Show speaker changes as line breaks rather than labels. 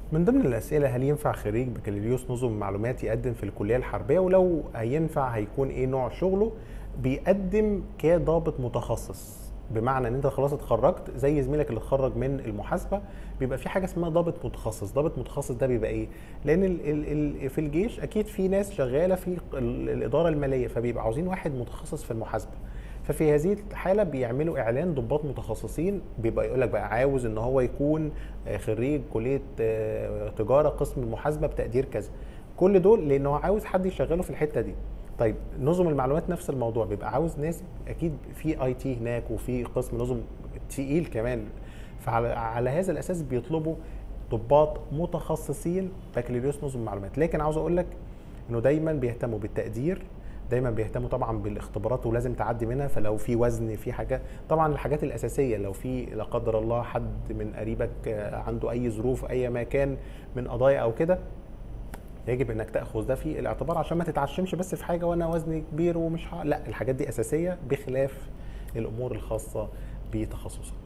من ضمن الاسئله هل ينفع خريج بكالوريوس نظم معلومات يقدم في الكليه الحربيه ولو هينفع هيكون ايه نوع شغله بيقدم كضابط متخصص بمعنى ان انت خلاص اتخرجت زي زميلك اللي اتخرج من المحاسبه بيبقى في حاجه اسمها ضابط متخصص ضابط متخصص ده بيبقى ايه لان ال ال ال في الجيش اكيد في ناس شغاله في ال- الاداره الماليه فبيبقى عاوزين واحد متخصص في المحاسبه ففي هذه الحاله بيعملوا اعلان ضباط متخصصين بيبقى يقول لك بقى عاوز ان هو يكون آه، خريج كليه آه، تجاره قسم المحاسبه بتقدير كذا كل دول لان هو عاوز حد يشغله في الحته دي طيب نظم المعلومات نفس الموضوع بيبقى عاوز ناس اكيد في اي تي هناك وفي قسم نظم تقيل كمان فعلى على هذا الاساس بيطلبوا ضباط متخصصين بكالوريوس نظم معلومات لكن عاوز اقول لك انه دايما بيهتموا بالتقدير دايما بيهتموا طبعا بالاختبارات ولازم تعدي منها فلو في وزن في حاجه طبعا الحاجات الاساسيه لو في لا قدر الله حد من قريبك آه، عنده اي ظروف اي ما كان من قضايا او كده يجب انك تاخذ ده في الاعتبار عشان ما تتعشمش بس في حاجه وانا وزني كبير ومش ه... لا الحاجات دي اساسيه بخلاف الامور الخاصه بتخصصك